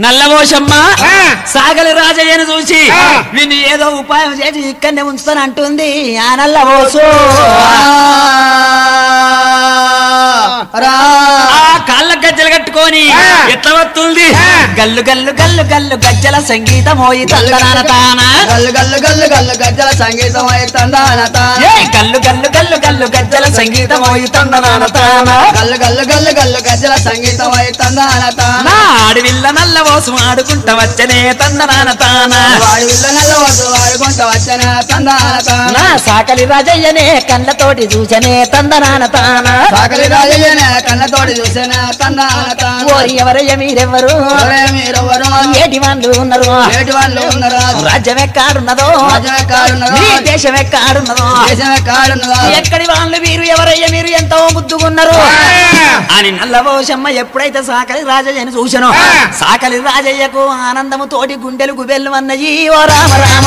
నల్లమోషమ్మ ఆ. సాగలి రాజయ్యను చూసి ఆ. నిన్ను ఏదో ఉపాయం చేసి ఇక్కడనే ఉంచుతాను అంటుంది ఆ నల్లమోసు ఆ కాళ్ళ గజ్జలు కట్టుకొని ఆ. ఎట్లా వస్తుంది ఆ. గల్లు గల్లు గల్లు గల్లు గజ్జల సంగీతం మోయి తందనాన తాన గల్లు గల్లు గల్లు గల్లు గజ్జల సంగీతం తందాన ఏ గల్లు గల్లు గల్లు గల్లు గజ్జల సంగీతం మోయి తందనాన తాన గల్లు గల్లు గల్లు గల్లు గజ్జల సంగీతం తందాన నా ఆడివిల్ల నల్లమోసు ఆడుకుంటా వచ్చనే తందనాన తాన వాడి విల్ల నల్ల వద్దు వాడుకుంటా వచ్చన తందాన నా సాకలి రాజయ్యనే కళ్ళతోటి చూచనే తందనాన తాన సాకలి రాజయ్యన కళ్ళతోటి చూసిన తందాన ఓరి ఎవరయ్య మీరెవ్వరు మీరెవరు ఏటి వాళ్ళు ఉన్నారు ఏటి వాళ్ళు ఉన్నారా రాజ్యం ఎక్కాడున్నదో రాజ్యం ఎక్కాడున్నదో? మీ దేశం ఎక్కాడున్నదో దేశమే కాడున్నదా ఎక్కడి వాళ్ళు మీరు ఎవరయ్య మీరు ఎంతో ముద్దుగున్నారు అని నల్లవోషమ్మ ఎప్పుడైతే సాకలి రాజయ్యను చూసను ఆ. సాకలి రాజయ్యకు ఆనందము తోటి గుండెలు గుబెల్లు అన్నయి ఓ రామ రామ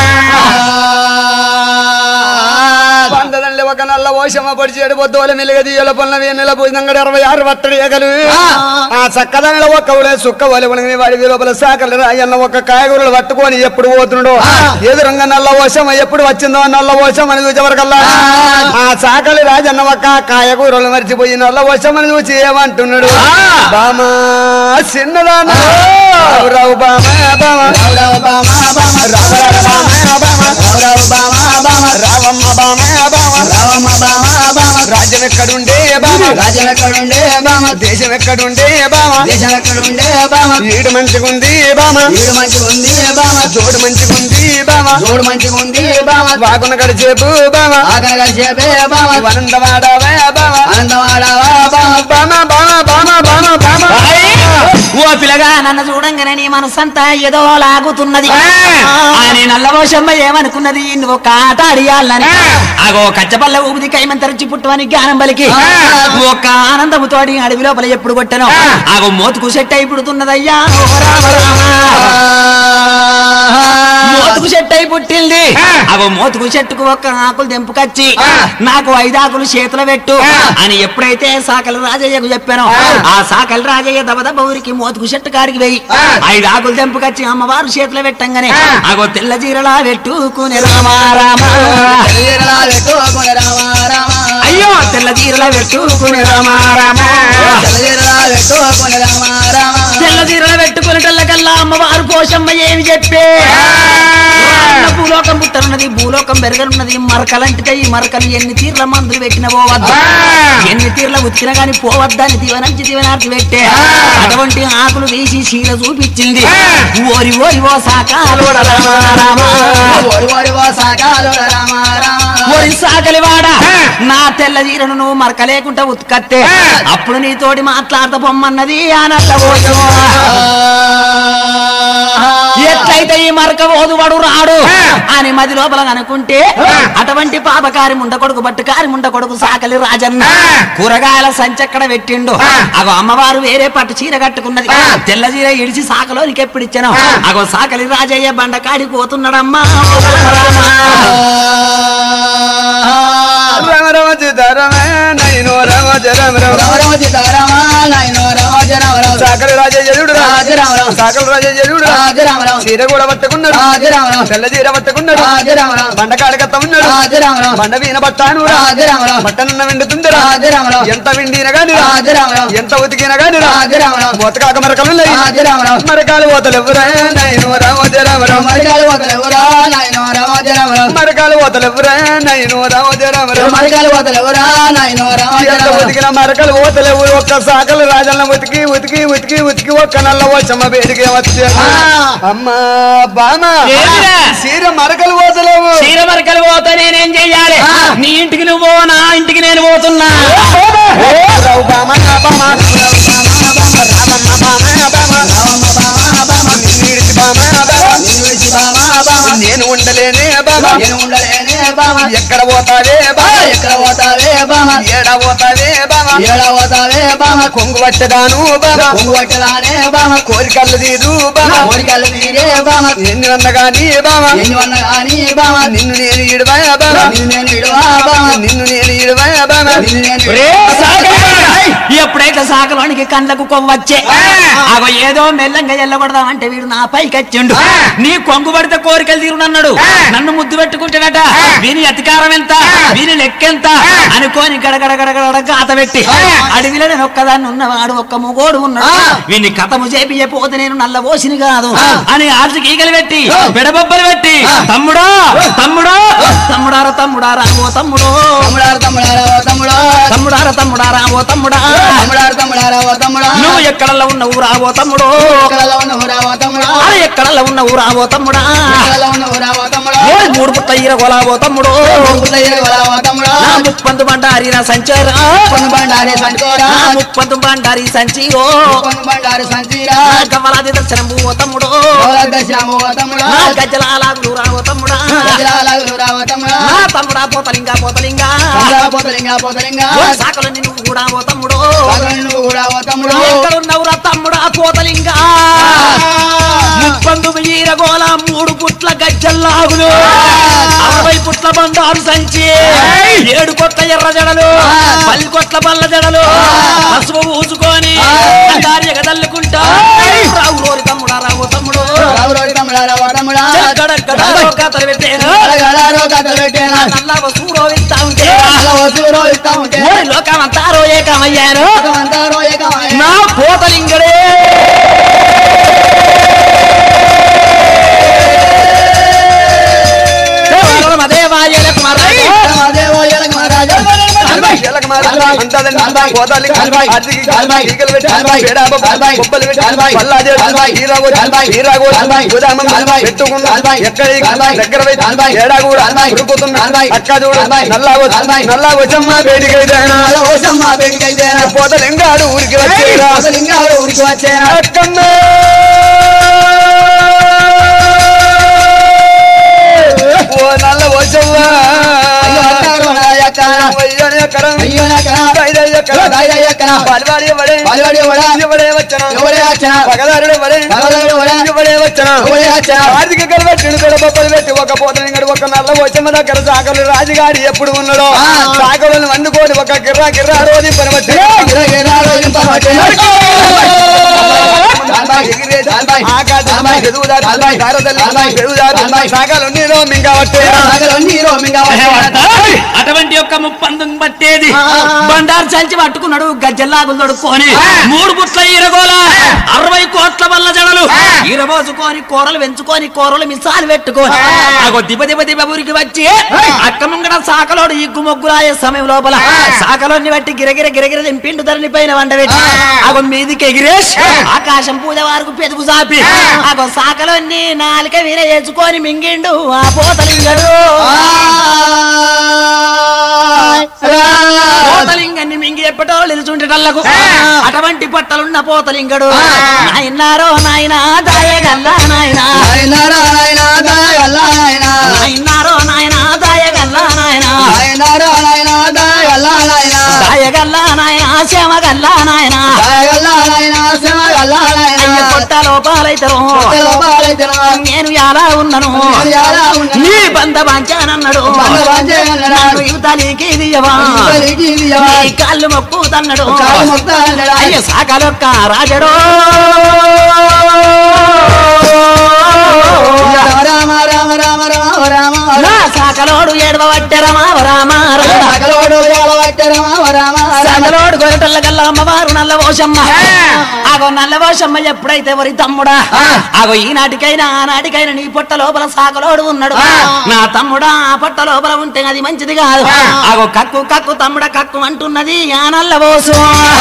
పందదండి ఒక నల్ల ఓషమ్మ పొడి చేడు పొద్దుల మెలుగది ఎల పొన్న వేనెల భుజంగడ అరవై ఆరు వత్తడి ఎగలు ఆ చక్కదనల ఒక్క ఉడే సుక్క ఒలి ఉనగని వాడి లోపల సాకలు రాయన్న ఒక కాయగూరలు పట్టుకొని ఎప్పుడు పోతున్నాడు ఎదురంగా నల్ల ఓషమ్మ ఎప్పుడు వచ్చిందో నల్ల ఓషం అని చూసేవరకల్లా ఆ చాకలి రాజన్న ఒక కాయగూరలు మర్చిపోయి నల్ల ఓషమ్మని చూసి ఏమంటున్నాడు బామా చిన్నదానా రావు రావు బామా బామా రావు బామా బామా రావు రావు బామా బామా రావమ్మ బామా బామా రావమ్మ బామా బామా రాజ్యం ఎక్కడుండే బామా రాజ్యం ఎక్కడుండే బామా దేశం ఎక్కడుండే బామా దేశం ఎక్కడుండే బామా ఈడు మంచిగుంది బామా ఈడు మంచిగుంది బామా జోడు మంచిగుంది బామా జోడు మంచిగుంది బామా వాగున గడిచేపు బామా ఆగన గడిచేపే బామా వనందవాడవా బామా ఆనందవాడవా బామా బామా బామా బామా బామా బామా ఓ పిల్లగా నన్ను చూడంగానే నీ మనసంతా ఏదో లాగుతున్నది అని నల్లవోషమ్మ ఏమనుకున్నది నువ్వు ఒక ఆట ఆడియాలని అగో కచ్చపల్ల ఊపిది కైమంతరిచి పుట్టువని జ్ఞానం బలికి ఒక ఆనందముతోటి అడవి లోపల ఎప్పుడు కొట్టను అగో మోతుకు సెట్ అయి పుడుతున్నదయ్యా ఓ రామ రామ మోతుకు చెట్టు అయి పుట్టింది అగో మోతుకు చెట్టుకు ఒక ఆకులు తెంపుకొచ్చి నాకు ఐదు ఆకులు చేతులు పెట్టు అని ఎప్పుడైతే సాకల రాజయ్యకు చెప్పానో ఆ సాకల రాజయ్య దబదబ ఊరికి మోతుకు చెట్టు కాడికి వెయ్యి ఐదు ఆకులు తెంపుకొచ్చి అమ్మవారు చేతులు పెట్టంగానే అగో తెల్ల చీరలా పెట్టుకుని రామా రామా అయ్యో తెల్ల చీరలా పెట్టుకుని రామా రామా తెల్ల చీరలు పెట్టుకునేటల్లకల్లా అమ్మవారు పోషమ్మ ఏమి చెప్పే రాళ్ళ భూలోకం పుట్టనున్నది భూలోకం పెరగనున్నది మరకలంటితే ఈ మరకలు ఎన్ని తీర్ల మందులు పెట్టిన పోవద్దు ఎన్ని తీర్ల ఉత్తిన గాని పోవద్దని దీవనంచి దీవనార్తి పెట్టే అటువంటి ఆకులు తీసి చీర చూపించింది ఓరి ఓరి ఓ సాకాలు ఓరి సాకలివాడ నా తెల్ల చీరను నువ్వు మరక లేకుండా ఉత్కత్తే అప్పుడు నీతోటి మాట్లాడతా పొమ్మన్నది ఆనల్ల ఎట్లయితే ఈ మరక ఓదువాడు రాడు అని మది లోపల అనుకుంటే అటువంటి పాపకారి ముండ కొడుకు బట్టుకారి ముండ కొడుకు సాకలి రాజన్న కూరగాయల సంచక్కడ పెట్టిండు అగో అమ్మవారు వేరే పట్టు చీర కట్టుకున్నది తెల్ల చీర ఇడిచి సాకలోనికి ఎప్పుడు ఇచ్చాను అగో సాకలి రాజయ్య బండకాడి పోతున్నాడమ్మా రమ రమ చిదరమే నైనో రమ జరమ రమ సాకలి రాజ జరుడు సాకలి రాజ జరుడు చీర కూడా పట్టుకున్నాడు తెల్ల చీర పట్టుకున్నాడు బండకాడ కత్త ఉన్నాడు బండ వీణ పట్టాను బట్టనున్న విండుతుందిరా ఎంత విండిన గాని ఎంత ఉతికిన గాని మొత్తకాక మరకలు ఉన్నాయి మరకాలు పోతలు ఎవరా నైనో రమ జరమ రమ మరకాలు పోతలు ఎవరా నైనో రమ జరమ రమ ఎంత ఉతికిన మరకలు ఓతలేవు ఒక్క సాకలు రాజన్న ఉతికి ఉతికి ఉతికి ఉతికి ఒక్క నల్ల వచ్చమ్మ బేడికి వచ్చే అమ్మా బామా ఏంటిరా? సీర మరకలు ఓతలేవు చీర మరకలు పోతా నేనేం చెయ్యాలి నీ ఇంటికి నువ్వు పో, నా ఇంటికి నేను పోతున్నా రావు బామా బామా రామమ్మ బామా బామా నిన్ను విడిచి బామా బామా నేను ఉండలేనే బామా నేను ఉండలేనే బామ ఎక్కడ పోతావే బామా ఎక్కడ పోతావే బామ ఏడ పోతావే బామా ఏడ పోతావే బామ కొంగు పట్టగాను బామా కొంగు పట్టలానే బామ కోరికలు తీరు బామా కోరికలు తీరే బామ ఎన్ని వందగాని బామా ఎన్ని వన్న గాని బామ నిన్ను నేను ఇడవా బామా నిన్ను నేను ఇడువా బామ నిన్ను నేను ఇడవా బామా నిన్ను నేను రే ఇడువా సాగలివాడా, ఎప్పుడైతే సాకలోనికి కండ్లకు కొవ్వచ్చే అగో ఏదో మెల్లంగా ఎల్లగొడదామంటే వీడు నా పైకి వచ్చిండు నీ కొంగు పడితే కోరికలు తీరునన్నాడు నన్ను ముద్దు పెట్టుకుంటాడట వీని అధికారం ఎంత వీని లెక్కెంత అనుకోని గడగడ గడగడ గాత పెట్టి అడవిలో నేను ఒక్కదాన్ని ఉన్నవాడు ఒక్క మొగోడు ఉన్నాడు వీని కథము చేపియే పోతే నేను నల్ల ఓసిని కాదు అని ఆర్చి ఈగలు పెట్టి పెడబొబ్బలు పెట్టి తమ్ముడా తమ్ముడా తమ్ముడారా తమ్ముడారా ఓ తమ్ముడు తమ్ముడారు తమ్ముడారా ఓ తమ్ముడా తమ్ముడారా తమ్ముడారా ఓ తమ్ముడా తమ్ముడారు తమ్ముడారా ఓ తమ్ముడా నువ్వు ఎక్కడల్లో ఉన్న ఊరా ఓ తమ్ముడు ఎక్కడలో ఉన్న ఊరా ఓ తమ్ముడా ఆ ఎక్కడల్లో ఉన్న ఊరా ఓ తమ్ముడా ఎక్కడలో ఉన్న ఊరా ఓ తమ్ముడా ఓయ్ మూడు పుట్ట ఈరగోలా ఓ తమ్ముడు ఊర్లయ్య గోలా ఓ తమ్ముడా నా ముప్పందు బండారి నా సంచారా పొన్ను బండారి సంచోరా నా ముప్పందు బండారి సంచీరో పొన్ను బండారి సంచీరా నా గవ్వలాది దర్శనం ఓ తమ్ముడు దశరాము ఓ తమ్ముడా నా గజ్జలాల ఊరా ఓ తమ్ముడా గజలాలగురా ఓ తమ్ముడా నా తమ్ముడా పోతలింగా పోతలింగా సంగా పోతలింగా పోతలింగా ఓ సాకలు నిన్ను కూడా ఓ తమ్ముడు పగలు నువ్వు కూడా ఓ తమ్ముడు ఎక్కడున్నవురా తమ్ముడా పోతలింగా ముప్పందు ఈరగోల మూడు పుట్ల గజ్జల్లాగులు అరవై పుట్ల బండారు సంచి ఏడు కొట్ల ఎర్ర జడలు పది కొట్ల బల్ల జడలు పసుపు పూసుకొని కార్యక తల్లుకుంటా రావు రోరి తమ్ముడా రావు తమ్ముడు రావురోడి తమ్ముడా ఓ తమ్ముడా గడగడ కథలు పెట్టాను అలగడారో కథలు పెట్టేనా నల్ల వసూరో ఇస్తా ఉంటే అలా వసూరో ఇస్తా ఉంటే ఓరి లోకమంతారో ఏకమయ్యాను అంతారో ఏకమాయ నా పోతలింగడే దేవాలయ కుమారాయ దేవో ఎలక మహారాజా ఎలక మారి, అంతాదండి, పోతాలి, అతికి, ఈగలు పెట్టి, పేడాబ, కుప్పలు పెట్టి, పల్లాది, హీరాగో, హీరాగో, గోదామం, పెట్టుకున్న, ఎక్కడికి, దగ్గర పెట్టి, ఏడాగూడ, ఉరుకుతున్న, అక్క చూడు, నల్లాగో, నల్లాగొచ్చమ్మ, వేడికైతే, ఓసమ్మ బేడికైతే పోతలింగాడు ఊరికి వచ్చేరా లింగాడు ఊరికి వచ్చేనా అక్కమ్మ ఓ నల్ల వచ్చమ్మ అయ్యో అక్కారో నా యక్కన అయ్యోనే ఎక్కడం, అయ్యో నాకన ఐదే ఎక్కడం, దాయిదా యక్కన పాలువాడి ఎవడే, పాలువాడి ఎవడా? ఎవడే వచ్చనా, ఎవడే వచ్చనా? పగదారుడు ఎవడే, పగదారుడు ఎవడా? ఎవడే వచ్చనా, ఎవడే వచ్చనా? ఆర్థిక కలబెట్టిన కూడా బొబ్బలు పెట్టి ఒక పోతలింగడు ఒక నల్ల వచ్చమ్మ దగ్గర సాకలు రాజుగాడి ఎప్పుడు ఉన్నాడో ఆ. సాకలను వండుకొని ఒక గిర్రా గిర్రా రోజు పనిబట్టి గిరగిరా రోజుంపబట్టే. దాల్బాయ్, దాల్బాయ్, దాల్బాయ్, దాల్బాయ్, దాల్బాయ్, సాకలు నీరో మింగబట్టే పగలన్నీ రోమింగా వచ్చేనా? అటువంటి యొక్క ముప్పందం పట్టేది బండారు సంచి పట్టుకున్నాడు గజ్జల్లాగులు తొడుక్కొని మూడు పుట్ల ఈరగోల అరవై కోట్ల వల్ల జడలు ఈరబోసుకొని కూరలు పెంచుకొని కూరలు మిసాలు పెట్టుకొని అగో దిబ దిబ దిబ ఊరికి వచ్చి అక్క ముంగడ సాకలోడు ఇగ్గు మొగ్గులాయే సమయం లోపల సాకలోని బట్టి గిరగిర గిరగిర దింపిండు ధరని పైన వండ పెట్టి అగో మీదికి ఎగిరేష్ ఆకాశం పూజ వరకు పెదుగు చాపి అగో సాకలోని నాలుక వీర వేసుకొని మింగిండు ఆ పోతలింగడు పోతలింగాన్ని మింగి ఎప్పటో నిలుచుంటటల్లకు అటువంటి పట్టలున్న పోతలింగడు నాయనారో నాయనా దాయగల్లా నాయనా నాయనారా నాయనా దాయగల్లా నాయనా. నాయనారో నాయనా దాయగల్లా నాయనా నాయనారా నాయనా దాయగల్లా నాయనా. దాయగల్లా నాయనా శ్యామగల్లా నాయనా దాయగల్లా నాయనా, శివగల్లా నాయనా. అయ్య పొట్ట లోపాలైతరు కొత్తలో పాలైతెను. నేను ఎలా ఉన్నను నేను ఎలా ఉన్నను? నీ బంధ బాంచానన్నాడు బంధ బాంచానన్నాడు. నన్ను యువతలికి దియవా ఇవరికి ఇదియవా. నీ కాళ్ళు మొక్కుతన్నాడు కాలు మొక్కుతానన్నాడు. అయ్య సాకలొక్క రాజడో రామ రామ రామ రామ రామ నా రామ సాకలోడు ఏడవబట్టే రమా రామ రామ సకలోడు ఏలవట్టె రామ రామ రామ సాకలోడు గొరటల్ల గల్ల అమ్మవారు నల్ల పోషమ్మ ఆగో నల్ల పోషమ్మ ఎప్పుడైతే వరి తమ్ముడా ఆగో ఈనాటికైనా ఆనాటికైనా నీ పొట్ట లోపల సాకలోడు ఉన్నాడు నా తమ్ముడా ఆ పొట్ట లోపల ఉంటే అది మంచిది కాదు ఆగో కక్కు కక్కు తమ్ముడ కక్కు అంటున్నది ఆ నల్ల పోసు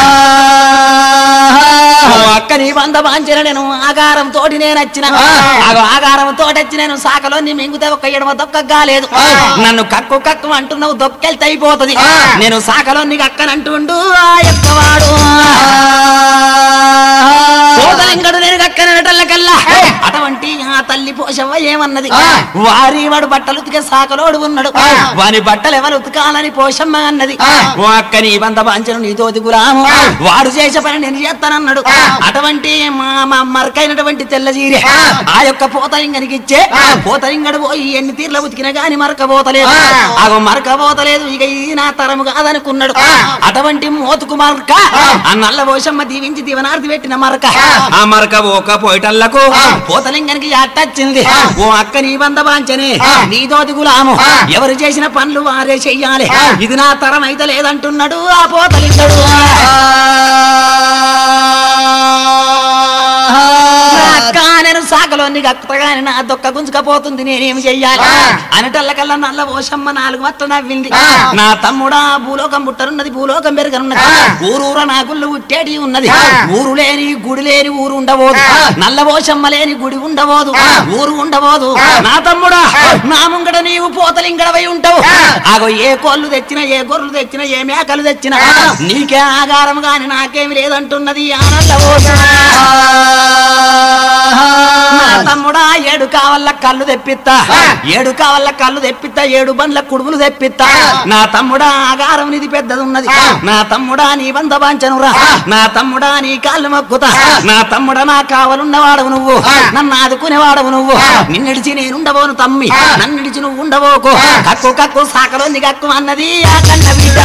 ఓ అక్క నీ బంద బాంచిన నేను ఆగారం తోటి నేను వచ్చిన ఆగో ఆగారం తోటి వచ్చి నేను సాకలో నీ మింగుతే ఒక ఎడమ దొక్క కాలేదు నన్ను కక్కు కక్కు అంటున్నావు దొక్కెళ్తే అయిపోతుంది నేను సాకలో నీకు అక్కనంటుండు ఆ ఎక్కవాడు సోదరంగడు నేను కక్కనటల్ల కల్లా అటువంటి ఆ తల్లి పోషవ్వ ఏమన్నది ఆ. వారి వాడు బట్టలు ఉతికే సాకలోడు ఉన్నాడు ఆ. వాని బట్టలు ఎవరు ఉతకాలని పోషమ్మ అన్నది ఆ. ఓ అక్క నీ బంధ బాంచను నీతో గులాము ఆ. వాడు చేసే పని నేను చేస్తానన్నాడు ఆ. అటువంటి మా మా మరకైనటువంటి తెల్లజీరి ఆ. ఆ యొక్క పోతలింగనికి ఇచ్చే ఆ. పోతలింగడు పోయి ఎన్ని తీర్ల ఉతికినా గాని మరక పోతలేదు ఆ. అగో మరక పోతలేదు ఇక ఇది నా తరము కాదనుకున్నాడు ఆ. అటువంటి మోతుకు మరక ఆ. ఆ నల్ల పోషమ్మ దీవించి దీవనార్థి పెట్టిన మరక ఆ. ఆ మరక ఓక పోయిటల్లకు ఆ. పోతలింగానికి అట్టచ్చింది ఆ. ఓ అక్క నీ బంధ బాంచనే ఆ. నీ దోతి గులాము ఆ. ఎవరు చేసిన పనులు వారే చెయ్యాలి ఆ. ఇది నా తరం అయితే లేదంటున్నాడు ఆ పోతలింగడు నా అక్క నేను సాకలోని గక్కగాని నా దొక్క గుంజుకపోతుంది నేనేం చెయ్యాలి ఆ. అనటల్లకల్లా నల్ల ఓషమ్మ నాలుగు మట్ల నవ్వింది ఆ. నా తమ్ముడా భూలోకం పుట్టనున్నది భూలోకం పెరగనున్నది ఆ. ఊరూర నా గుళ్ళు ఉట్టేటి ఉన్నది ఆ. ఊరు లేని గుడి లేని ఊరు ఉండబోదు ఆ. నల్ల ఓషమ్మ లేని గుడి ఉండబోదు ఆ. ఊరు ఉండబోదు ఆ. నా తమ్ముడా ఆ. నా ముంగడ నీవు పోతలింగడవై ఉంటావు ఆ. ఆగో ఏ కోళ్ళు తెచ్చినా ఏ గొర్రెలు తెచ్చినా ఏ మేకలు తెచ్చినా ఆ. నీకే ఆగారం గాని నాకేమి లేదంటున్నది ఆ నల్ల ఓషమ్మ నా తమ్ముడా ఏడు కావల్ల కళ్ళు తెప్పిత్తా ఆ. ఏడు కావల్ల కళ్ళు తెప్పిత్తా ఏడు బండ్ల కుడుములు తెప్పిత్తా ఆ. నా తమ్ముడా ఆగారం నిధి పెద్దది ఉన్నది ఆ. నా తమ్ముడా నీ బంధ బాంచనురా ఆ. నా తమ్ముడా నీ కాళ్ళు మొక్కుతా ఆ. నా తమ్ముడా నా కావలున్నవాడవు నువ్వు ఆ. నన్ను ఆదుకునేవాడవు నువ్వు ఆ. నిన్నిడిచి నేనుండబోను తమ్మి ఆ. నన్నిడిచి నువ్వు ఉండబోకు ఆ. కక్కు కక్కు సాకలో కక్కు అన్నది ఆ కన్న బిడ్డ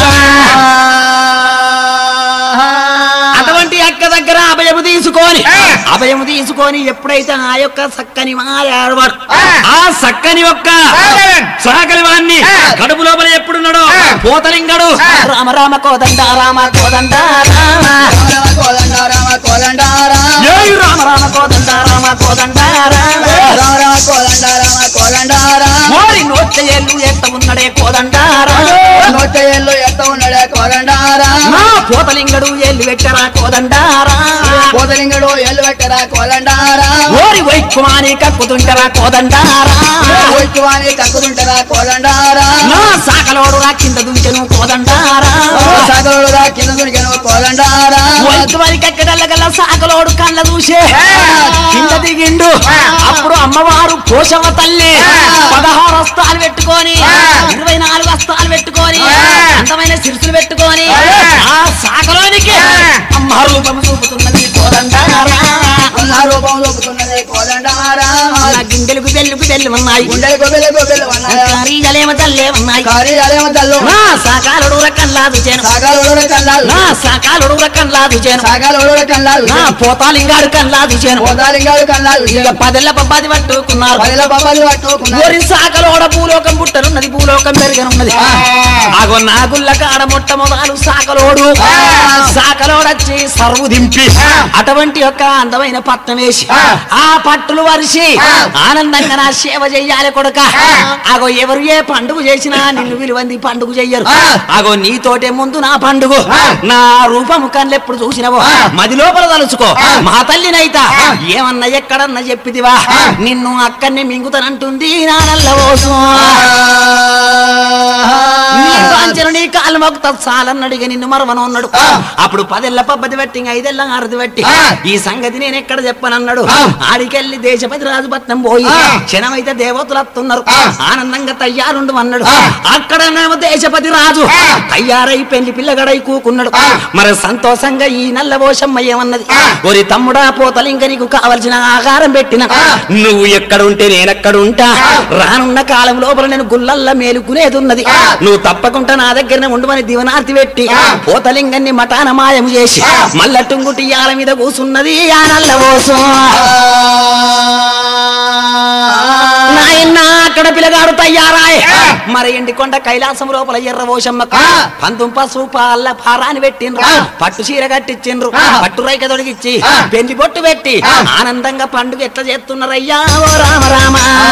అటువంటి అక్క దగ్గర అభయము తీసుకొని ఆ. అభయము తీసుకొని ఎప్పుడైతే ఆ యొక్క సక్కని మారాడు ఆ. ఆ సక్కని యొక్క సాగరన్. సాగలి వాణ్ణి ఆ. కడుపు లోపల ఎప్పుడున్నాడో ఆ. పోతలింగడు ఆ. రామ రామ కోదండ రామ కోదండ రామ ఏయ్ రామ రామ కోదండ రామ కోదండ రామ ఓరి నోట్ల ఏళ్ళు ఎత్త ఉన్నడే కోదండ రామ ఎత్త ఉన్నాడే కోదండారా నా పోతలింగడు ఏళ్ళు పెట్టరా కోదండ రామ కోదలింగడు ఎల్లు పెట్టరా కోదండారా ఓరి వైక్కుమాని కక్కుతుంటరా కోదండ రామ వచ్చువాని కక్కుతుంటారా కోదండారా నా సాకలోడు రా కింద దుంచెను కోదండారా సగలుగా కింద దునికెను కోదండారా వైద్యువారి కక్కడల్ల గల్ల సాకలోడు కళ్ళ చూసే ఆ. కింద దిగిండు ఆ. అప్పుడు అమ్మవారు పోషవ తల్లి ఆ. పదహారు వస్తాలు పెట్టుకొని ఆ. ఇరవై నాలుగు వస్తాలు పెట్టుకొని ఆ. అందమైన సిరుసులు పెట్టుకొని ఆ. ఆ సాకలోనికి ఆ. అమ్మ రూపం చూపుతున్నది కోదండారా ఉన్న రూపం చూపుతున్నది కోదండారా నా గిండెలకు బెల్లుకు బెల్లు ఉన్నాయి గుండెలు గొబ్బెలు గొబ్బెలు ఉన్నాయా కారీగలేమ తల్లే ఉన్నాయి కార్యాలయం తల్లు నా సాకాలుడు రకల్లాదు చేను సాగాలు కన్నాలు నా సాకాలుడు రకల్లాదు చేను సాగాలు కన్నాలు నా పోతాలింగాడు కల్లాదు చేను కోదాలింగాలు కన్నాలు ఇక పదెల్ల పబ్బాది పట్టుకున్నారు పదిల బొమ్మలు పట్టుకున్నారు ఓరి సాకలోడ భూలోకం పుట్టనున్నది భూలోకం పెరగనున్నది ఆ. ఆగో నాగుల్ల కాడ మొట్టమొదలు సాకలోడు ఆ. సాకలోడొచ్చి సర్వు దింపి ఆ. అటువంటి యొక్క అందమైన పట్నం వేసి ఆ. ఆ పట్టులు వరిసి ఆ. ఆనందంగా నా సేవ చెయ్యాలి కొడుక ఆ. ఆగో ఎవరు ఏ పండుగ చేసినా నిన్ను విలువంది పండుగ చెయ్యరు ఆ. ఆగో నీతోటే ముందు నా పండుగ ఆ. నా రూపము కళ్ళు ఎప్పుడు చూసినవో ఆ. మది లోపల తలుచుకో ఆ. మా తల్లినైతా ఆ. ఏమన్నా ఎక్కడన్నా చెప్పిదివా ఆ. నిన్ను అక్కడిని మింగుతానంటుంది నా నల్ల ఓసు నీ వాంఛను నీ కాలు మొక్కుతా చాలన్నడిగా నిన్ను మరవను అన్నాడు ఆ. అప్పుడు పదెళ్ళ పబ్బది పెట్టి ఇంక ఐదెళ్ళ ఆరది పెట్టి ఆ. ఈ సంగతి నేను ఎక్కడ చెప్పనన్నాడు ఆ. ఆడికెళ్ళి దేశపతి రాజుపట్నం పోయి ఆ. క్షణమైతే దేవతలు వస్తున్నారు ఆ. ఆనందంగా తయారుండు అన్నాడు ఆ. అక్కడనేమో దేశపతి రాజు ఆ. తయారై పెళ్లి పిల్లగడై కూకున్నాడు ఆ. మరి సంతోషంగా ఈ నల్ల పోషమ్మ ఏమన్నది ఆ. ఒరి తమ్ముడా పోతలింక నీకు కావలసిన ఆహారం పెట్టిన ఆ. నువ్వు ఎక్కడుంటే నేనెక్కడుంటా ఆ. రానున్న కాలం లోపల నేను గుల్లల్లా మేలుకునేది ఉన్నది ఆ. నువ్వు తప్పకుండా నా దగ్గరనే ఉండమని దివనార్తి పెట్టి ఆ. పోతలింగాన్ని మటాన మాయం చేసి ఆ. మల్ల టుంగుటియాల మీద కూసున్నది ఆ నల్ల ఓసు నాయన అక్కడ పిల్లగాడు తయారాయ్ ఆ. మరి ఎండికొండ కైలాసం లోపల ఎర్ర ఓషమ్మకు ఆ. పంతుం పసు పాల పారాని పెట్టిండ్రు ఆ. పట్టు చీర కట్టించిండ్రు ఆ. పట్టు రైక తొడిగిచ్చి ఆ. పెళ్లి బొట్టు పెట్టి ఆ. ఆనందంగా పండుగ ఎట్లా చేస్తున్నారయ్యా ఓ రామ రామ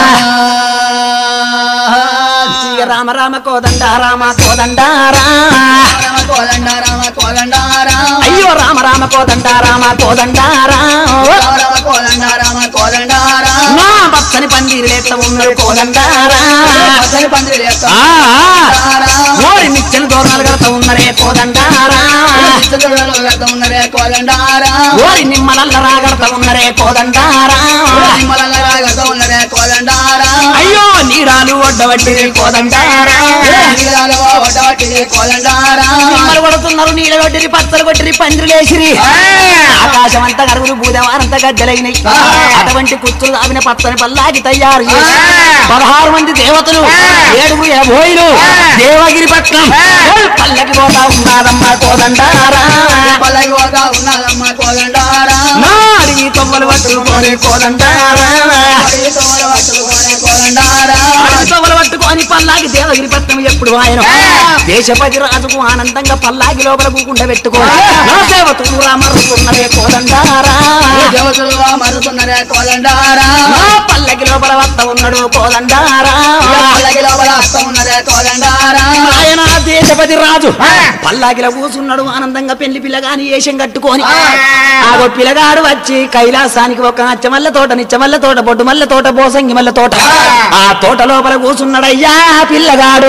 ఇక రామ రామ కోదండ రామ కోదండ రా కోదండారామ కోదండారా అయ్యో రామ రామ కోదండ రామ కోదండ రా కోదండారామ కోదండారా నా భక్త పచ్చని పందిరి లేత ఉన్నాడు కోదండారా పచ్చని పందిరి వేస్తాం. ఆ, ఆ. తారా. ఓరి నిచ్చెన దూరాలు కడతా ఉన్నరే కోదండారా చిత్తూరులో వెళ్తా ఉన్నరే కోదండారా. ఓరి నిమ్మలల్ల రాగడతా ఉన్నరే కోదండారా నిమ్మలంగా రాగతా ఉన్నరే కోదండారా. అయ్యో నీడాలు ఒడ్డబట్టి కోదండారా నీలాలో ఒడవటిది కోదండారా. నిమ్మలు కొడుతున్నారు నీళ్ళ కొట్టిరి పచ్చలు కొట్టిరి పందిరి లేచిరి ఆకాశం అంతా కరుగులు భూదేవారంతా గద్దెలైనయి అటువంటి కుచ్చులు దావిన పచ్చని పల్లాకి తయారు చేసి పదహారు మంది దేవతలు ఏడుగురు ఎబోయిలు దేవగిరి పట్నం పల్లకి పోతా ఉన్నారమ్మా కోదండారా పల్లకి పోతా ఉన్నదమ్మ కోదండారా. నా అడిగి తొమ్మలు పట్టుకోని కోదండారా అడిగి తోమలు పట్టుకునే కోదండారా. అడిగి తొమ్మలు పట్టుకొని పల్లాకి దేవగిరి పట్నం ఎప్పుడు ఆయన దేశపతి రాజుకు ఆనందంగా పల్లాకి లోపల కూకుండా పెట్టుకోని నా దేవతలు రామరుతున్నదే కోదండారా దేవతలు మరుతున్నరే కోదండారా. నా పల్లకి లోపల వత్త ఉన్నాడు కోదండారా పల్లకి లోపల వస్తా ఉన్నరే కోదండారా. ఆయన దేశపతి రాజు పల్లాకిలో కూసున్నాడు ఆనందంగా పెళ్లి పిల్లగాని వేషం కట్టుకొని ఆగో పిల్లగాడు వచ్చి కైలాసానికి ఒక అచ్చమల్ల తోట నిచ్చమల్ల తోట బొడ్డు మల్ల తోట బోసంగి మల్ల తోట ఆ తోట లోపల కూసున్నాడయ్యా పిల్లగాడు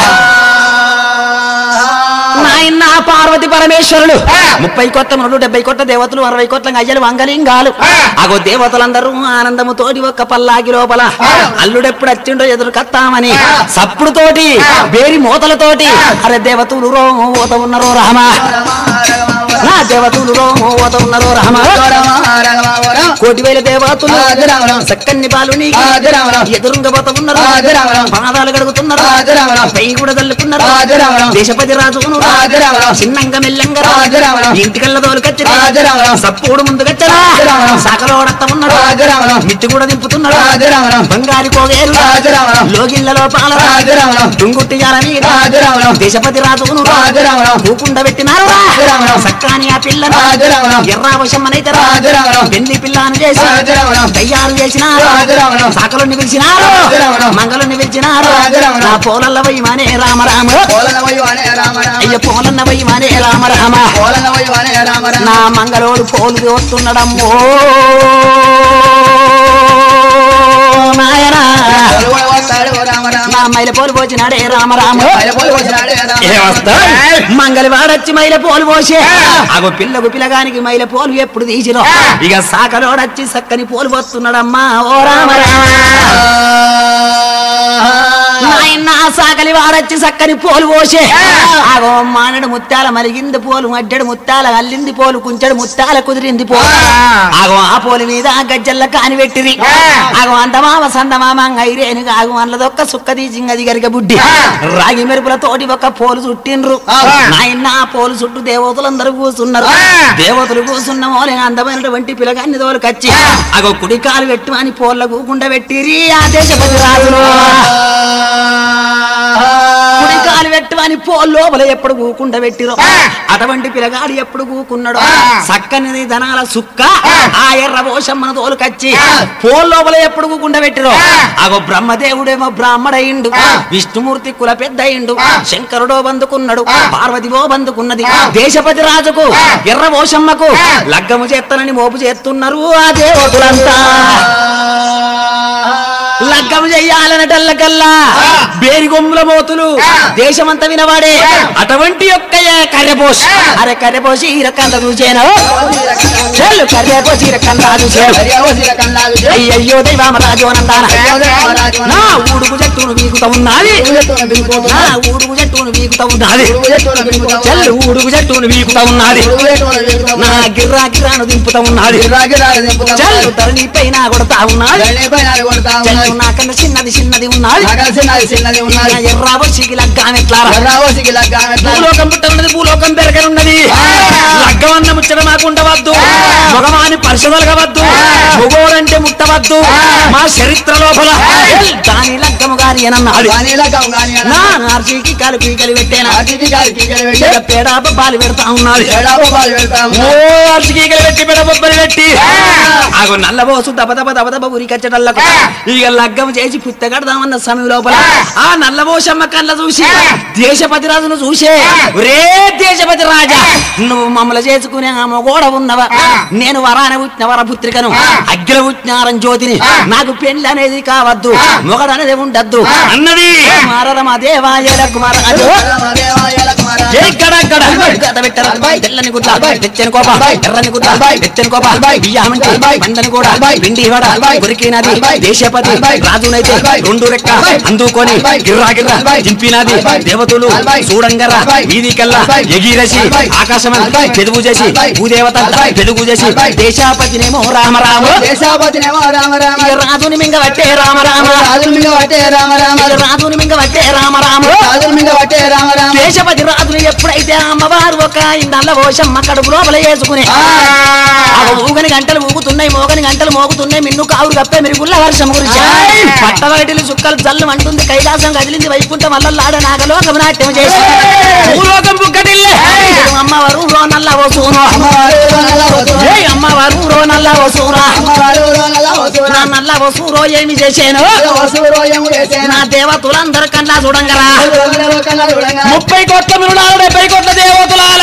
నాయన పార్వతి పరమేశ్వరుడు ముప్పై కొత్త మునులు డెబ్బై కొత్త దేవతలు అరవై కొత్త అయ్యలు వంగలింగాలు అగో దేవతలందరూ ఆనందము తోటి ఒక్క పల్లాకి లోపల అల్లుడెప్పుడు వచ్చిండో ఎదురు కత్తామని సప్పుడు తోటి బేరి మూతలతోటి అరే దేవతలు రో ఓత ఉన్నరో రహమ నా దేవతలు రో ఓత ఉన్నరో రహమ కోటి వేల దేవతలు సక్కన్ని పాలు నీకు ఎదురుంగ పోత ఉన్నారు పాదాలు గడుగుతున్నారు పై కూడా తల్లుకున్నారు దేశపతి రాజును చిన్నంగా మెల్లంగా ఇంటికల్ల తోలుకొచ్చి సప్పుడు ముందు కచ్చరా సకలోడత్త ఉన్నాడు మిట్టి కూడా దింపుతున్నాడు బంగారి పోగేరు లోగిళ్ళ లోపాల టుంగుట్టి మీద దేశపతి రాజును పూకుండ పెట్టినారు సక్కాని ఆ పిల్లను ఎర్రావశమ్మనైతే పెళ్లి పిల్లని చేసి తయారు చేసినారు సాకలుని పిలిచినారు మంగళుని పిలిచినారు నా పోలల్ల వయ్యమనే రామరామ అయ్య పోలన్న వయ్యమనే రామరామ నా మంగళోడు పోలు వస్తున్నాడమ్మో నాయనా నా మైల పోలు పోచినాడే రామరామ మంగళ వాడొచ్చి మైల పోలు పోసే అగో పిల్లకు పిల్లగానికి మైల పోలు ఎప్పుడు తీసిరో ఇక సాకలోడొచ్చి సక్కని పోలు పోతున్నాడమ్మా ఓ రామరామ నాయన సాకలి వాడొచ్చి సక్కని పోలు పోసే ఆగో మానడు ముత్యాల మలిగింది పోలు మడ్డడు ముత్యాల అల్లింది పోలు కుంచెడు ముత్యాల కుదిరింది పోలు ఆగో ఆ పోలు మీద గజ్జల్ల కాని పెట్టిరి ఆగో అంతమామ సందమామ ఐరేను ఆగో అన్నదొక్క సుక్క తీసింగది గరిగ బుడ్డి రాగి మెరుపుల తోటి ఒక పోలు చుట్టిండ్రు నాయన ఆ పోలు చుట్టూ దేవతలందరూ కూసున్నారు దేవతలు కూసున్న మోలే అందమైనటువంటి పిలగాన్ని తోలుకొచ్చి అగో కుడి కాలు పెట్టు అని పోళ్ళ కూకుండా పెట్టిరి ఆ దేశపతి రాజులు కుడి కాలు పెట్టు అని పో లోపల ఎప్పుడు కూకుండా పెట్టిరో అటువంటి పిల్లగాడు ఎప్పుడు కూకున్నాడు సక్కని ధనాల సుక్క ఆ ఎర్ర పోషమ్మన తోలుకచ్చి పో లోపల ఎప్పుడు కూకుండా పెట్టిరో అగో బ్రహ్మదేవుడేమో బ్రాహ్మడయిండు విష్ణుమూర్తి కుల పెద్దయిండు శంకరుడో బందుకున్నాడు పార్వతివో బందుకున్నది దేశపతి రాజుకు ఎర్ర పోషమ్మకు లగ్గము చేత్తనని మోపు చేస్తున్నారు ఆ దేవతులంతా లగ్గము చెయ్యాలనటల్లకల్లా బేరి గొమ్ముల మోతులు దేశమంతా వినవాడే అటువంటి యొక్క కర్రెపోష్ అరే కర్రెపోసి ఈ రకంగా చూసేను చెల్లు కర్రెపోసి ఈ రకంగా చూసేను అయ్యయ్యో దైవామరాజు అనందాన నా ఊడుగు జట్టును వీకుతా ఉన్నది నా ఊడుగు జట్టును వీకుతా ఉన్నది చెల్లు ఊడుగు జట్టును వీకుతా ఉన్నది నా గిర్రా గిర్రాను దింపుతా ఉన్నది చెల్లు ధరణి పైన కొడతా ఉన్నది చెల్లు నాకన్నా చిన్నది చిన్నది ఉన్నది నా ఎర్రా వచ్చి లగ్గానెట్లారా భూలోకం పుట్ట ఉన్నది భూలోకం పెరగనున్నది లగ్గమన్న ముచ్చట మాకు ఉండవద్దు మగవాని పరిశోధనగవద్దు మొగోడంటే ముట్టవద్దు మా చరిత్ర లోపల దాని లగ్గముగా గాని అన్నాడు వాణిల గంగాని నా నార్జీకి కాలు పీకలు పెట్టేనా అతిథి గారి పీకలు పెట్టి ఇక పేడ బొబ్బాలు పెడతా ఉన్నాడు ఎడాప పాలు పెడతాము ఓ అర్చకీకలు పెట్టి పెడ బొబ్బలు పెట్టి ఆగో నల్లబోసు దబ దబ దబ దబ ఉరికచ్చటల్లకు ఇక లగ్గం చేసి పుత్తగడదామన్న సమయం లోపల ఆ నల్లబోసమ్మ కళ్ళ చూసి దేశపతి రాజును చూసే రే దేశపతి రాజా నువ్వు మమ్మల్ని చేసుకునే ఆ మొగోడ ఉన్నవా నేను వరాన పుట్టిన వరపుత్రికను అగ్గిల పుట్టినారం జ్యోతిని నాకు పెళ్లి అనేది కావద్దు మొగడు అనేది ఉండద్దు అన్నది మారరమ దేవాయల కుమారాజు రామదేవాయల కుమారా ఎక్కడక్కడ గత పెట్టరు తెల్లని గుడ్ల తెచ్చని కోప ఎర్రని గుడ్ల తెచ్చని కోప బియ్యామంటి పందని కూడా పిండి వడ కొరికినది దేశపతి రాజునైతే రెండు రెక్క అందుకొని గిర్రా గిర్రా దింపినది దేవతలు చూడంగర్రా వీధి కల్లా ఎగిరసి ఆకాశం పెదుగు చేసి భూదేవత పెదుగు చేసి దేశాపతినేమో రామ రామ దేశాపతినేమో రామ రామ ఇక రాజుని మింగ పట్టే రామ రామ రాజుల మీద పట్టే రామ రామ ఇక రాజుని మింగ పట్టే రామ రామ రాజుల మీద పట్టే రామ రామ దేశపతి రాజులు ఎప్పుడైతే అమ్మవారు ఒక నల్ల ఓషమ్మ కడుపు లోపల వేసుకునే ఆ ఊగని గంటలు ఊగుతున్నాయి మోగని గంటలు మోగుతున్నాయి మిన్ను కావురు కప్పే మెరుగుల్ల వర్షం గురించి పట్టవగటిలు చుక్కలు జల్లు అంటుంది కైలాసం కదిలింది వైకుంఠం వల్లలాడ నాగలోకం నాట్యం చేసి భూలోకం బుక్కటిల్లే అమ్మవారు రో నల్ల ఓసూను అమ్మవారు నల్ల వసూరా. ఏ అమ్మవారు రో నల్ల ఓసూరా అమ్మవారు నల్ల వసూరా. నా నల్ల ఓసూరో ఏమి చేశాను వసూరు ఏమో చేసేనా. నా దేవతలందరి కన్నా చూడంగరా చూడంగా కన్నా చూడంగా. ముప్పై కోట్ల మృణాలు డెబ్బై కోట్ల దేవతలాల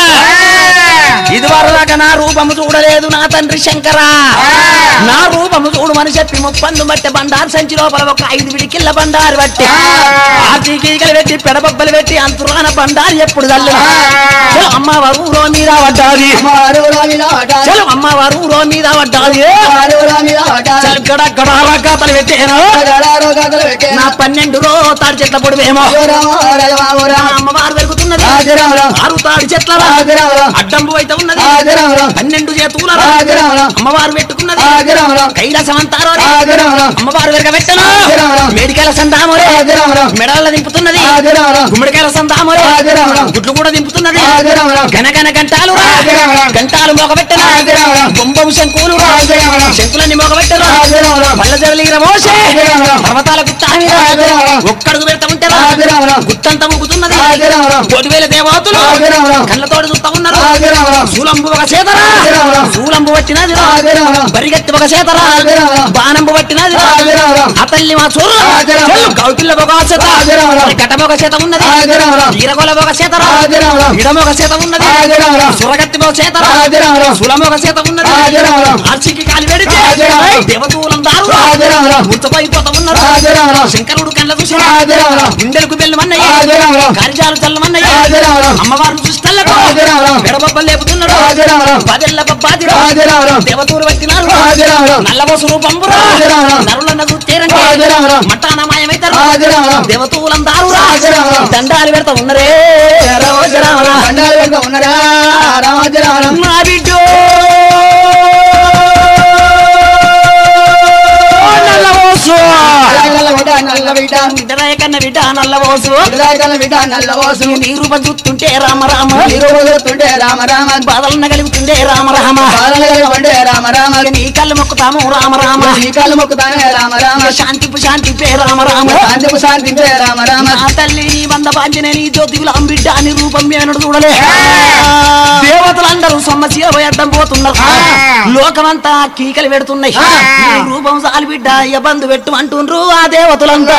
ఇది వరదాకా నా రూపము చూడలేదు నా తండ్రి శంకరా నా రూపము చూడమని చెప్పి ముప్పందు బట్టి బండారు సంచి లోపల ఒక ఐదు విడికిళ్ళ బండారు బట్టి ఆర్టీకీకలు పెట్టి పెడబొబ్బలు పెట్టి అంతురాన బండారు ఎప్పుడు తల్లి అమ్మవారు ఊరో మీద పడ్డాది అమ్మవారు మీద పడ్డారు. చలో అమ్మవారు ఊరో మీద పడ్డాది అమ్మవారు మీద పడ్డారు. చల్ గడ గడాల గాతలు పెట్టాను గడారు గదలు పెట్టేనా. నా పన్నెండు రో తాడి చెట్ల పొడివేమో ఓ రామ, రామ, ఓ రామ. అమ్మవారు పెరుగుతున్నది రాజరామ, ఆరు తాడి చెట్ల రాజరామ, అడ్డంబు అయితే ఉన్నది రాజరామ, పన్నెండు చేతుల రాజరామ, అమ్మవారు పెట్టుకున్నది రాజరామ, కైలాసమంతారో రాజరామ, అమ్మవారు వెరగబెట్టను రాజరామ, మేడికాయల సందామోరే రాజరామ, మెడల దింపుతున్నది రాజరామ, గుమ్మడికాయల సందామోరే రాజరామ, గుడ్లు కూడా దింపుతున్నది రాజరామ, గనగన గంటాలు రాజరామ, గంటాలు మోగబెట్టను రాజరామ, బొంబం శంకులు రాజరామ, శంకులన్నీ మోగబెట్టను రాజరామ, పల్ల జరలిగిన మోసే రాజరామ, పర్వతాల గుట్ట మీద రాజరామ, ఒక్కడుగు పెడతా ఉంటారు రాజరామ, గుట్టంతా ఊగుతున్నది రాజరామ, కోటి వేల దేవతలు రాజరామ, కళ్ళతోడు చూస్తా ఉన్నారు రాజరామ, శూలంబు ఒక చేతరా రాజరామ, శూలంబు పట్టినది రాజరామ, బరిగెత్తి ఒక చేతరా రాజరామ, బాణంబు పట్టినది రాజరామ, ఆ తల్లి మా చూరు రాజరామ, గౌపిల్ల ఒక చేత రాజరామ, కటమ ఒక చేత ఉన్నది రాజరామ, ఈరగోల ఒక చేతరా రాజరామ, ఇడమ ఒక చేత ఉన్నది రాజరామ, సురగత్తి ఒక చేతరా రాజరామ, శూలం ఒక చేత ఉన్నది రాజరామ, ఆర్చికి కాలి పెడితే రాజరామ, దేవతూలందారు రాజరామ, ముచ్చపోయిపోతా ఉన్నారు రాజరామ, శంకరుడు కళ్ళ చూసి రాజరామ, గుండెలకు బెల్లమన్నయ్య రాజరామ, కారిజాలు చల్లమన్నయ్య రాజరామ, అమ్మవారిని చూస్తల్లకు రాజరామ, పెడబొబ్బలు లేపుతున్నాడు రాజరామ, పదెల్ల బొబ్బాది రాజరామ, దేవతూరు పెట్టినారు రాజరామ, నల్లబోసు రూపంబురా రాజరామ, నరులన్న చూస్తేరంటే రాజరామ, మట్టాన మాయమైతారు రాజరామ, దేవతూలందారు రాజరామ, దండాలు పెడతా ఉన్నరే రాజరామ దండాలు పెడతా ఉన్నారా రామజరామ నా బిడ్డో నల్లబోసు నల్ల బిడ్డ నల్ల బిడ్డ బిడ్డరాయ కన్న బిడ్డ నల్లబోసు బిడ్డ బిడ్డ నల్ల ఓసు నీ రూపం చూస్తుంటే రామ రామ నీరు వదులుతుంటే రామ రామ బాధలన్న కలుగుతుండే రామ రామ బాలనగర వండే రామ రామ నీ కళ్ళు మొక్కుతాము రామ రామ శ్రీకాలు మొక్కుతానే రామ రామ శాంతిపు శాంతి పే రామ రామ శాంతిపు శాంతించే రామ రామ నా తల్లి నీ వంద బాంజనే నీ జ్యోతిగుల అంబిడ్డ అని రూపం మేనడు చూడలే దేవతలందరూ సమస్య అడ్డం పోతున్నారు లోకమంతా కీకలు పెడుతున్నాయి నీ రూపం సాలి బిడ్డ బంధు పెట్టు అంటుండ్రు ఆ దేవతలంతా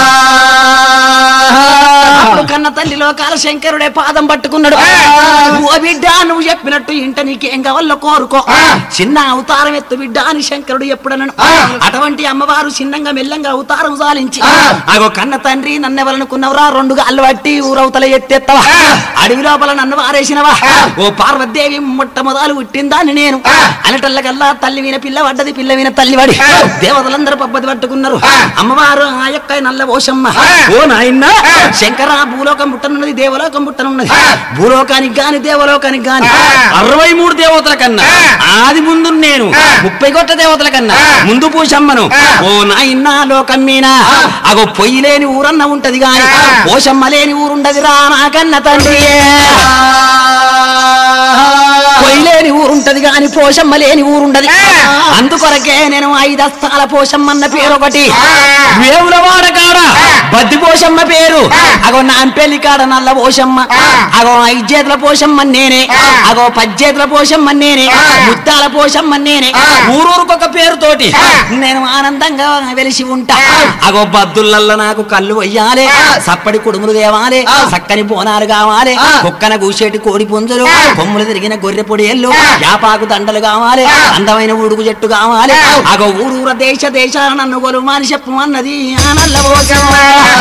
అప్పుడు కన్న తల్లి లోకాల శంకరుడే పాదం పట్టుకున్నాడు ఓ బిడ్డ నువ్వు చెప్పినట్టు ఇంట నీకేం కావాలో కోరుకో చిన్న అవతారం ఎత్తు బిడ్డ అని శంకరుడు ఎప్పుడన్నాడు అటువంటి అమ్మవారు చిన్నంగా మెల్లంగా అవతారం సాలించి అగో కన్న తండ్రి నన్నెవరనుకున్నవరా రెండు గాళ్ళు పట్టి ఊరవతల ఎత్తెత్తవా అడవి లోపల నన్ను వారేసినవా ఓ పార్వతీదేవి మొట్టమొదలు పుట్టిందాన్ని నేను అనటల్లకల్లా తల్లి విన పిల్ల పడ్డది పిల్ల విన తల్లి పడి దేవతలందరూ పబ్బది పట్టుకున్నారు అమ్మవారు ఆ యొక్క నల్ల ఓషమ్మ ఓ నాయన్న శంకర భూలోకం పుట్టనున్నది దేవలోకం పుట్టనున్నది భూలోకానికి గాని దేవలోకానికి గాని అరవై మూడు దేవతల కన్నా ఆది ముందు నేను ముప్పై కోట్ల దేవతల కన్నా ముందు పూషమ్మను ఓ నాయన్న లోకం మీన అగో పొయ్యి లేని ఊరన్న ఉంటది గాని పోషమ్మ లేని ఊరుండది రా నా కన్న తండ్రి లేని ఊరుంటది గాని పోషమ్మ లేని ఊరుండది అందుకొరకే నేను ఐదస్తాల పోషమ్మన్న పేరు ఒకటి వేములవాడ కాడ బద్ది పోషమ్మ పేరు అగో నాంపల్లి కాడ నల్ల పోషమ్మ అగో ఐదు చేతుల పోషమ్మ నేనే అగో పజ్జేతుల పోషమ్మ నేనే ముత్తాల పోషమ్మ నేనే ఊరూరుకొక పేరుతోటి నేను ఆనందంగా వెలిసి ఉంటా అగో బద్దులల్లో నాకు కళ్ళు వయ్యాలే సప్పడి కుడుములు తేవాలే చక్కని బోనాలు కావాలి కుక్కన కూసేటి కోడి పుంజులు కొమ్ములు తిరిగిన గొర్రె పొడియళ్ళు యాపాకు దండలు కావాలి అందమైన ఉడుగు చెట్టు కావాలి అగో ఊరూర దేశ దేశ నన్ను గొలుమాని చెప్పమన్నది ఆ నల్ల పోషమ్మ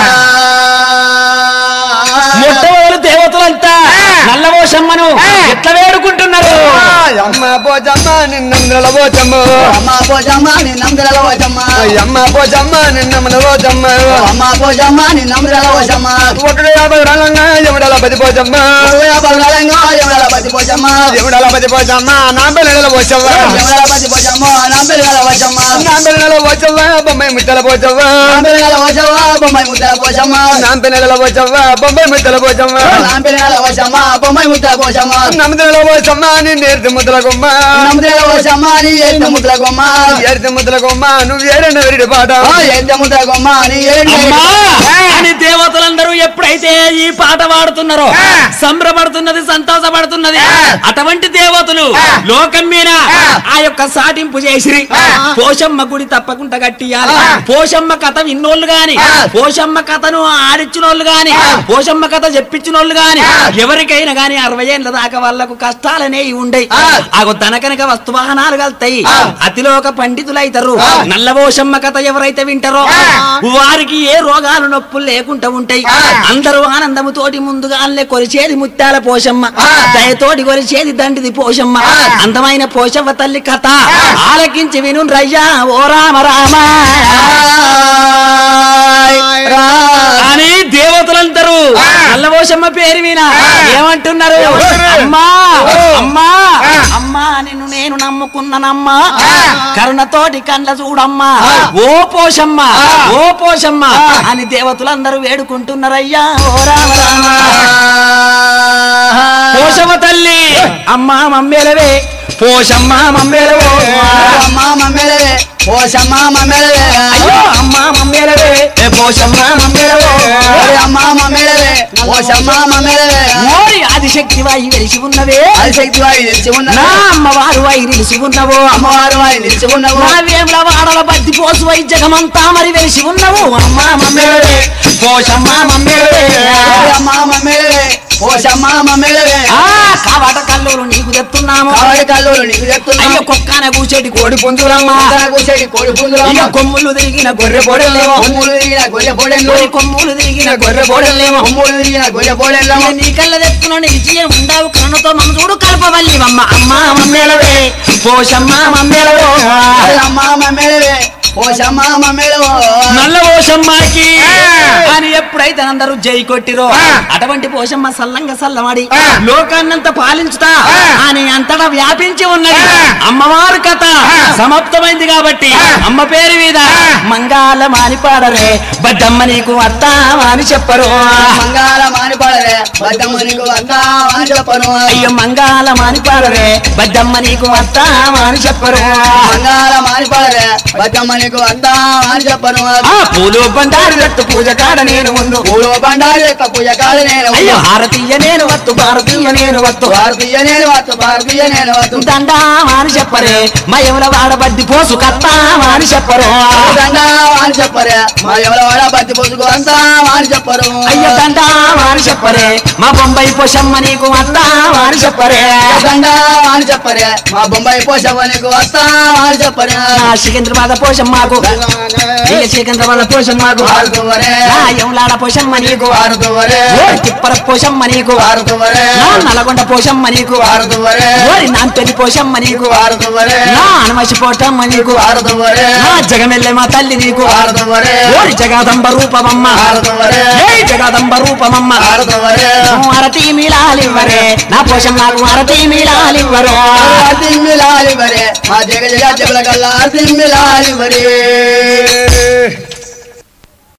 మొట్టమొదలు దేవతలంతా నల్ల పోషమ్మను ఎట్లా వేడుకుంటున్నారు అమ్మ పోచమ్మ నిన్నమ్మ పోచమ్మ అమ్మ పోజమ్మ నిన్నందుల పోజమ్మ అమ్మ పోచమ్మ నిన్నమ్మ పోచమ్మ అమ్మ పోజమ్మ నిన్నందుల పోజమ్మ ఒకటి యాభై రంగంగా ఎవడాల పది పోచమ్మ బలంగా ఎవడ పది పోజమ్మ ఎవడాల పది పోచమ్మ నా పిల్లల పోచమ్మ ఎవడ పది పోజమ్మ నా పిల్లల పోజమ్మ నా పిల్లల పోచమ్మ బొమ్మాయి ముద్దల పోచమ్మ నా పిల్లల పోజమ్మ బొమ్మాయి ముద్దల పోజమ్మ నా పిల్లల పోచమ్మ బొమ్మాయి ముద్దల పోచమ్మ నా పిల్లల పోజమ్మ బొమ్మాయి ముద్దల పోజమ్మ నమ్మదల పోచమ్మ నీ నేర్తి ముద్దల కొమ్మ నమ్ముదల పోజమ్మ నీ ఎంత ముద్దల గొమ్మ ఏర్తి ముద్దల కొమ్మ నువ్వు ఏడన్న విరిడి పాట ఎంత ముద్దల గొమ్మ నీ ఏంటి అమ్మా అని దేవతలందరూ ఎప్పుడైతే ఈ పాట పాడుతున్నారో సంబరపడుతున్నది సంతోషపడుతున్నది అటువంటి దేవతలు లోకం మీద ఆ యొక్క సాటింపు చేసి పోషమ్మ గుడి తప్పకుండా కట్టియాలి పోషమ్మ కథ విన్నోళ్ళు గాని పోషమ్మ కథను ఆడిచ్చినోళ్ళు గాని పోషమ్మ కథ చెప్పించినోళ్ళు గాని ఎవరికైనా గాని అరవై ఏళ్ళ దాకా వాళ్ళకు కష్టాలనేవి ఉండయి ఆగో తనకనక వస్తు వాహనాలు కలుతాయి అతిలోక పండితులైతారు నల్ల పోషమ్మ కథ ఎవరైతే వింటారో వారికి ఏ రోగాలు నొప్పులు లేకుండా ఉంటాయి అందరూ ఆనందము తోటి ముందుగానే కొలిచేది ముత్యాల పోషమ్మ దయతోటి కొలిచేది దండిది పోషమ్మ అందమైన పోషవ్వ తల్లి కథ ఆలకించి విను రయ్యా ఓ రామ రామ అని దేవతలందరూ నల్లపోషమ్మ పేరు విన ఏమంటున్నారు అమ్మా అమ్మా అమ్మా నిన్ను నేను నమ్ముకున్నానమ్మా కరుణతోటి కండ్ల చూడమ్మా ఓ పోషమ్మ ఓ పోషమ్మ అని దేవతలందరూ వేడుకుంటున్నారయ్యా ఓ రామ రామ పోషమ్మ తల్లి అమ్మా మమ్మేలవే పోషమ్మ మమ్మేలవో అమ్మ మమ్మేలే పోషమ్మ మమ్మేలే అయ్యో అమ్మా మమ్మేలవే ఏ పోషమ్మ మమ్మేలవో అమ్మ మమ్మేలే పోషమ్మ మమ్మేలే ఓరి ఆదిశక్తి వాయి వెలిసి ఉన్నవే అది శక్తి వాయి నిలిచి నా ఉన్నదా అమ్మవారు వాయి నిలిసి ఉన్నవో అమ్మవారు వాయి నిలిచి ఉన్నవు నా వేముల వాడల బద్ది పోసు వై జగమంతా మరి వెలిసి ఉన్నవు అమ్మా మమ్మేలవే పోషమ్మ మమ్మేలవే అమ్మ మమ్మేలే పోషమ్మ మమ్మేలే ఆ కావాట కల్లోలు నీకు చెప్తున్నాము కావడి కల్లోలు నీకు చెప్తున్నా అయ్యో కుక్కన కూచేటి కోడి పుంజులమ్మా కూసేటి కోడి పుంజులు ఇక కొమ్ములు తిరిగిన గొర్రె పొడలేమో కొమ్ములు తిరిగిన గొర్రె పొడెళ్ళు ఓరి కొమ్ములు తిరిగిన గొర్రె పొడలేమో కొమ్ములు తిరిగిన గొర్రె పొడెళ్ళు ఇక నీ కళ్ళ తెచ్చుకున్న నిలిచి ఉండావు కన్నుతో మమ్మ చూడు కలపవల్లి అమ్మ అమ్మ మమ్మేలవే పోషమ్మ మమ్మేలవో అమ్మ మమ్మేలే పోషమ్మ మమ్మేలు నల్ల పోషమ్మకి అని ఎప్పుడైతే అందరూ జై కొట్టిరో అటువంటి పోషమ్మ సల్లంగా సల్లమాడి లోకాన్నంత పాలించుతా అని అంతటా వ్యాపించి ఉన్నది అమ్మవారు కథ సమాప్తమైంది కాబట్టి అమ్మ పేరు మీద మంగాల మానిపాడరే బద్దమ్మ నీకు అత్తావా అని చెప్పరు మంగాళ మానిపాడరే బద్దమ్మ నీకు అంతా అని చెప్పను అయ్యో మంగాల మానిపాడరే బద్దమ్మ నీకు అత్తావా అని చెప్పరు మంగాళ మానిపాడరే బద్దమ్మ నీకు అంతా అని చెప్పను ఆ పూలు బండారు కట్టు పూజ కాడ నేను ముందు పూలు బండారు యొక్క పూజ కాదు నేను అయ్యో హారతీయ నేను వత్తు భారతీయ నేను వత్తు భారతీయ నేను వత్తు భారతీయ నేను వత్తు దండా అని చెప్పరే మయముల వాడబద్ది పోసు కత్తా అని చెప్పరు దండా అని చెప్పరే మా ఎవరి వాడ బతి పొసుకు అంతా అని చెప్పరు అయ్య దండా అని చెప్పరే మా బొంబాయి పోషమ్మ నీకు అత్తా అని చెప్పరే దండా అని చెప్పరే మా బొంబాయి పోషమ్మ నీకు వస్తా అని చెప్పరే నా సికింద్రాబాద్ పోషమ్మకు ఇక సికింద్రాబాద్ పోషమ్మకు వారుతువరే నా యములాడ పోషమ్మ నీకు వారుతువరే ఓరి తిప్పర పోషమ్మ నీకు వారుతువరే నా నల్గొండ పోషమ్మ నీకు వారుతువరే ఓరి నాంపెల్లి పోషమ్మ నీకు వారుతువరే నా అనమసి పోటమ్మ నీకు వారుతువరే నా జగమెల్లె మా తల్లి నీకు వారుతువరే ఓరి జగాదంబ రూపమమ్మ వారుతువరే ఏ జగాదంబ రూపమమ్మ వారుతువరే అరతి మీలాలివ్వరే నా పోషం నాకు అరతి మీలాలివ్వరు తిమ్మిలాలి వరే మా జగ జగ జగల కల్లా తిమ్మిలాలి వరే